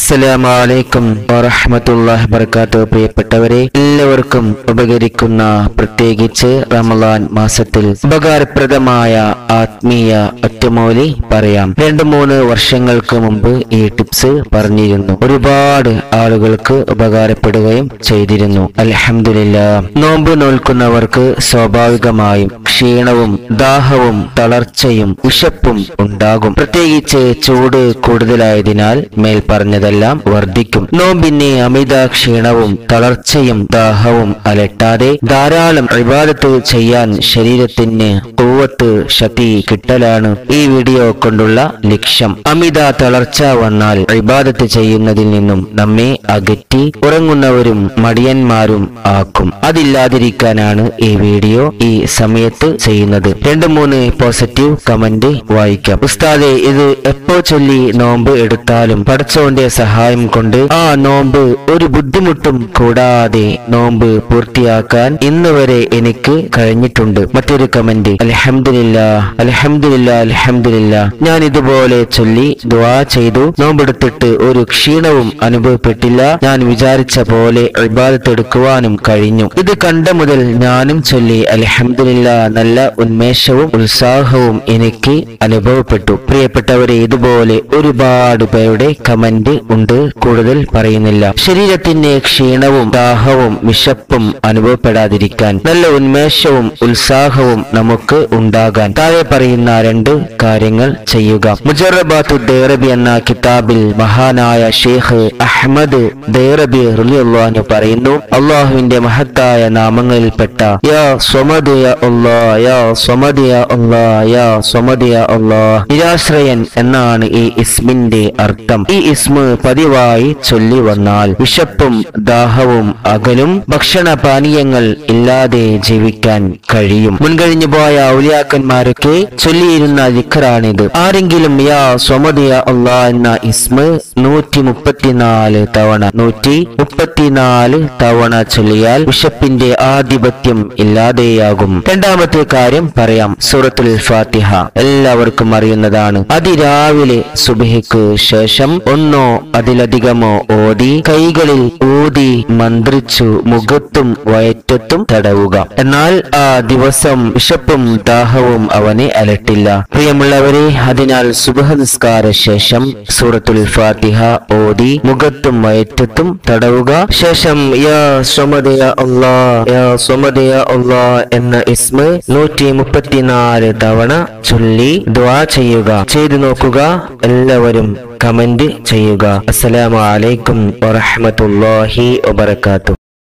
അസ്സലാമലൈക്കും വറഹമത്തല്ലാഹി വബർക്കാത്തു പ്രിയപ്പെട്ടവരെ എല്ലാവർക്കും ഉപകരിക്കുന്ന പ്രത്യേകിച്ച് റമദാൻ മാസത്തിൽ ഉപകാരപ്രദമായ ആത്മീയ ഒറ്റമൂലി പറയാം രണ്ടു മൂന്ന് വർഷങ്ങൾക്ക് മുമ്പ് ഈ ടിപ്സ് പറഞ്ഞിരുന്നു ഒരുപാട് ആളുകൾക്ക് ഉപകാരപ്പെടുകയും ചെയ്തിരുന്നു അൽഹംദുലില്ല നോമ്പ് നോൽക്കുന്നവർക്ക് സ്വാഭാവികമായും ക്ഷീണവും ദാഹവും തളർച്ചയും വിശപ്പും ഉണ്ടാകും പ്രത്യേകിച്ച് ചൂട് കൂടുതലായതിനാൽ മേൽ പറഞ്ഞതെല്ലാം വർദ്ധിക്കും നോമ്പിന് അമിത ക്ഷീണവും തളർച്ചയും ദാഹവും അലട്ടാതെ ധാരാളം ഇബാദത്ത് ചെയ്യാൻ ശരീരത്തിന് കൂവത്ത് ശക്തി കിട്ടലാണ് ഈ വീഡിയോ കൊണ്ടുള്ള ലക്ഷ്യം അമിത തളർച്ച വന്നാൽ ഇബാദത്ത് ചെയ്യുന്നതിൽ നിന്നും നമ്മെ അകറ്റി ഉറങ്ങുന്നവരും മടിയന്മാരും ആക്കും അതില്ലാതിരിക്കാനാണ് ഈ വീഡിയോ ഈ സമയത്ത് ചെയ്യുന്നത് രണ്ട് മൂന്ന് പോസിറ്റീവ് കമന്റ് വായിക്കാം ഉസ്താദെ ഇത് എപ്പോ ചൊല്ലി നോമ്പ് എടുത്താലും പടച്ചോന്റെ സഹായം കൊണ്ട് ആ നോമ്പ് ഒരു ബുദ്ധിമുട്ടും കൂടാതെ നോമ്പ് പൂർത്തിയാക്കാൻ ഇന്ന് വരെ എനിക്ക് കഴിഞ്ഞിട്ടുണ്ട് മറ്റൊരു കമന്റ് അലഹമില്ല അലഹമില്ല അലഹമില്ല ഞാൻ ഇതുപോലെ ചൊല്ലി ദുആ ചെയ്തു നോമ്പെടുത്തിട്ട് ഒരു ക്ഷീണവും അനുഭവപ്പെട്ടില്ല ഞാൻ വിചാരിച്ച പോലെ ഇബാദത്തെടുക്കുവാനും കഴിഞ്ഞു ഇത് കണ്ട മുതൽ ഞാനും ചൊല്ലി അലഹമില്ല നല്ല ഉന്മേഷവും ഉത്സാഹവും എനിക്ക് അനുഭവപ്പെട്ടു പ്രിയപ്പെട്ടവരെ ഇതുപോലെ ഒരുപാട് പേരുടെ കമന്റ് ഉണ്ട് കൂടുതൽ പറയുന്നില്ല ശരീരത്തിന് ക്ഷീണവും ദാഹവും വിശപ്പും അനുഭവപ്പെടാതിരിക്കാൻ നല്ല ഉന്മേഷവും ഉത്സാഹവും നമുക്ക് ഉണ്ടാകാൻ താഴെ പറയുന്ന രണ്ട് കാര്യങ്ങൾ ചെയ്യുക മുജറബാത്തു ദേറബി എന്ന കിതാബിൽ മഹാനായ ഷെയ്ഖ് അഹമ്മദ് ദേറബി റളിയല്ലാഹു പറയുന്നു അള്ളാഹുവിന്റെ മഹത്തായ നാമങ്ങളിൽപ്പെട്ട യാ സ്വമദ് യാ അല്ലാ യാ സ്വമദ് യാ അല്ലാ യാ സ്വമദ് യാ അല്ലാ നിരാശ്രയൻ എന്നാണ് ഈ ഇസ്മിന്റെ അർത്ഥം ഈ ഇസ്മ പതിവായി ചൊല്ലി വന്നാൽ വിശപ്പും ദാഹവും അകലും ഭക്ഷണ പാനീയങ്ങൾ ഇല്ലാതെ ജീവിക്കാൻ കഴിയും മുൻകഴിഞ്ഞു പോയ ഔലിയാക്കന്മാരൊക്കെ ചൊല്ലിയിരുന്ന ദിഖറാണിത് ആരെങ്കിലും യാ സ്വമദിയ അള്ളാ എന്ന ഇസ്മ നൂറ്റി മുപ്പത്തിനാല് തവണ നൂറ്റി മുപ്പത്തിനാല് തവണ ചൊല്ലിയാൽ വിശപ്പിന്റെ ആധിപത്യം ഇല്ലാതെയാകും രണ്ടാമത്തെ കാര്യം പറയാം സൂറത്തുൽ ഫാത്തിഹ എല്ലാവർക്കും അറിയുന്നതാണ് അതിരാവിലെ സുബഹിക്ക് ശേഷം ഒന്നോ അതിലധികമോ ഓതി കൈകളിൽ ഊതി മന്ത്രിച്ചു മുഖത്തും വയറ്റത്തും തടവുക എന്നാൽ ആ ദിവസം വിശപ്പും ദാഹവും അവനെ അലട്ടില്ല പ്രിയമുള്ളവരെ അതിനാൽ സുബഹ നിസ്കാര ശേഷം സൂറത്തുൽ ഫാത്തിഹ ഓതി മുഖത്തും വയറ്റത്തും തടവുക ശേഷം യാ സ്വമദയ അള്ളാ യാ സ്വമദയ അള്ളാ എന്ന ഇസ്മ നൂറ്റി മുപ്പത്തിനാല് തവണ ചൊല്ലി ദ്വാ ചെയ്യുക ചെയ്തു നോക്കുക എല്ലാവരും കമന്റ് ചെയ്യുക അസ്സലാമു അലൈക്കും വറഹ്മത്തുള്ളാഹി വബറകാതുഹു